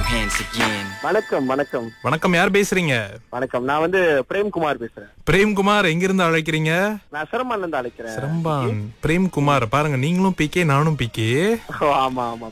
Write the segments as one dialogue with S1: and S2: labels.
S1: hands again.
S2: வணக்கம் வணக்கம்
S3: வணக்கம் யார் பேசுறீங்க
S2: வணக்கம் நான் வந்து பிரேம்குமார் பேசுறேன்
S3: பிரேம்குமார் எங்கிருந்து அழைக்கிறீங்க
S2: நான் சிரமன்ல இருந்து அழைக்கிறேன்
S3: சிரம்பான் பிரேம்குமார் பாருங்க நீங்களும் பிகே நானும் பிகே
S2: ஓ, ஆமா ஆமா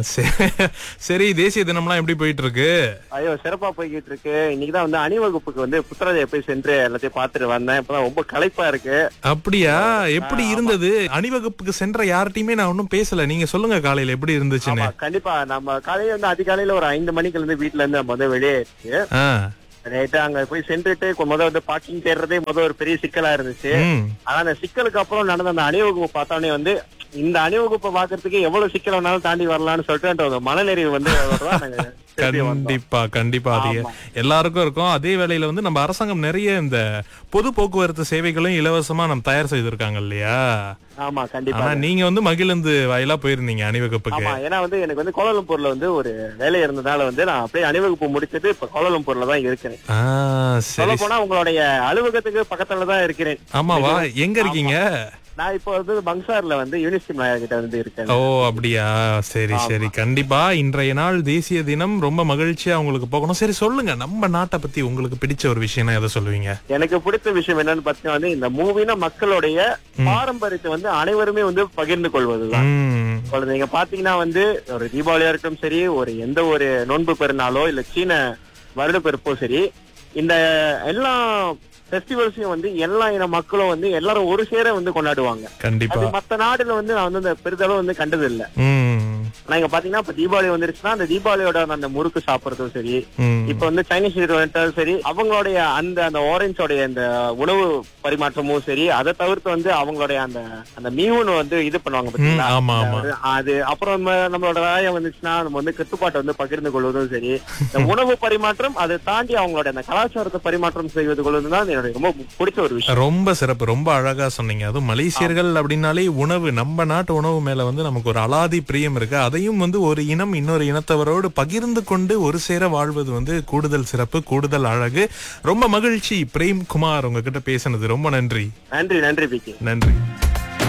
S3: சரி தேசிய தினம்லாம் எப்படி போயிட்டு இருக்கு
S2: ஐயோ சிறப்பா போய்கிட்டு இருக்கு இன்னைக்குதான் வந்து அணிவகுப்புக்கு வந்து புத்தராஜை போய் சென்று எல்லாத்தையும் பார்த்துட்டு வந்தேன் இப்பதான் ரொம்ப களைப்பா இருக்கு
S3: அப்படியா எப்படி இருந்தது அணிவகுப்புக்கு சென்ற யார்கிட்டயுமே நான் ஒன்னும் பேசல நீங்க சொல்லுங்க காலையில எப்படி இருந்துச்சுன்னு
S2: ஆமா, கண்டிப்பா நம்ம காலையில வந்து அதிகாலையில ஒரு ஐந்து மணிக்கு இருந்து வீட்டுல இருந்து நம்ம வந்து வெளியே
S3: ஆ,
S2: ரைட்டு அங்க போய் சென்றுட்டு முத வந்து பார்க்கிங் தேடுறதே முத ஒரு பெரிய சிக்கலா இருந்துச்சு
S3: ம்,
S2: ஆனா அந்த சிக்கலுக்கு அப்புறம் நடந்த அந்த அணிவகுப்பு பார்த்தோன்னே வந்து இந்த அணிவகுப்பை பாக்குறதுக்கு எவ்வளவு சிக்கல் வேணாலும் தாண்டி வரலாம்னு சொல்லிட்டு அந்த ஒரு மனநிறைவு வந்து தான் நாங்க திருப்பி வந்தோம்.
S3: கண்டிப்பா கண்டிப்பா அது
S2: ஆமா.
S3: எல்லாருக்கும் இருக்கும் அதே வேளையில வந்து நம்ம அரசாங்கம் நிறைய இந்த பொது போக்குவரத்து சேவைகளும் இலவசமா நம்ம தயார் செய்திருக்காங்க இல்லையா
S2: ஆமா கண்டிப்பா
S3: ஆனா நீங்க வந்து மகிழ்ந்து வாயிலா போயிருந்தீங்க அணிவகுப்புக்கு
S2: ஆமா ஏன்னா வந்து எனக்கு வந்து கோலாலம்பூர்ல வந்து ஒரு வேலை இருந்ததால வந்து நான் அப்படியே அணிவகுப்பு முடிச்சிட்டு இப்ப கோலாலம்பூர்ல தான் இருக்கிறேன்
S3: ஆ,
S2: சொல்ல
S3: சரி
S2: போனா உங்களுடைய அலுவலகத்துக்கு பக்கத்துல தான் இருக்கிறேன்
S3: ஆமாவா எங்க இருக்கீங்க
S2: நான் இப்போ வந்து பங்சார்ல வந்து யூனிவர்சிட்டி நாயர் கிட்ட வந்து இருக்கேன்
S3: ஓ அப்படியா சரி சரி கண்டிப்பா இன்றைய நாள் தேசிய தினம் ரொம்ப மகிழ்ச்சியா உங்களுக்கு போகணும் சரி சொல்லுங்க நம்ம நாட்டை பத்தி உங்களுக்கு பிடிச்ச ஒரு விஷயம்னா எதை சொல்லுவீங்க
S2: எனக்கு பிடித்த விஷயம் என்னன்னு பாத்தீங்கன்னா வந்து இந்த மூவினா மக்களுடைய பாரம்பரியத்தை வந்து அனைவருமே வந்து பகிர்ந்து கொள்வதுதான்
S3: ம்,
S2: இப்பொழுது நீங்க பாத்தீங்கன்னா வந்து ஒரு தீபாவளியா இருக்கட்டும் சரி ஒரு எந்த ஒரு நோன்பு பெருநாளோ இல்ல சீன வருட பெருப்போ சரி இந்த எல்லா ஃபெஸ்டிவல்ஸையும் வந்து எல்லா இன மக்களும் வந்து எல்லாரும் ஒரு சேர வந்து கொண்டாடுவாங்க
S3: கண்டிப்பா
S2: அது மத்த நாடுல வந்து நான் வந்து அந்த பெரிதளவு வந்து கண்டது இல்ல
S3: ம்,
S2: ஆனா இங்க பாத்தீங்கன்னா இப்ப தீபாவளி வந்துருச்சுன்னா அந்த தீபாவளியோட அந்த முறுக்கு சாப்பிடுறதும் சரி
S3: ம்.
S2: இப்ப வந்து சைனீஸ் வந்துட்டாலும் சரி அவங்களுடைய அந்த அந்த ஆரஞ்சோடைய அந்த உணவு பரிமாற்றமும் சரி அதை தவிர்த்து வந்து அவங்களுடைய அந்த அந்த மீன் வந்து இது பண்ணுவாங்க
S3: ம்,
S2: பாத்தீங்களா
S3: ஆமா ஆமா
S2: அது அப்புறம் நம்ம நம்மளோட ராயம் வந்துச்சுன்னா நம்ம வந்து கட்டுப்பாட்டை வந்து பகிர்ந்து கொள்வதும் சரி இந்த உணவு பரிமாற்றம் அதை தாண்டி அவங்களோட அந்த கலாச்சாரத்தை பரிமாற்றம் செய்வது கொள்வது தான் என்னுடைய ரொம்ப பிடிச்ச ஒரு விஷயம்
S3: ரொம்ப சிறப்பு ரொம்ப அழகா சொன்னீங்க அதுவும் மலேசியர்கள் அப்படின்னாலே உணவு நம்ம நாட்டு உணவு மேல வந்து நமக்கு ஒரு அலாதி பிரியம் இருக்கு அதையும் வந்து ஒரு இனம் இன்னொரு இனத்தவரோடு பகிர்ந்து கொண்டு ஒரு சேர வாழ்வது வந்து கூடுதல் சிறப்பு கூடுதல் அழகு ரொம்ப மகிழ்ச்சி பிரேம் குமார் உங்ககிட்ட பேசினது ரொம்ப நன்றி
S2: நன்றி நன்றி பிகே
S3: நன்றி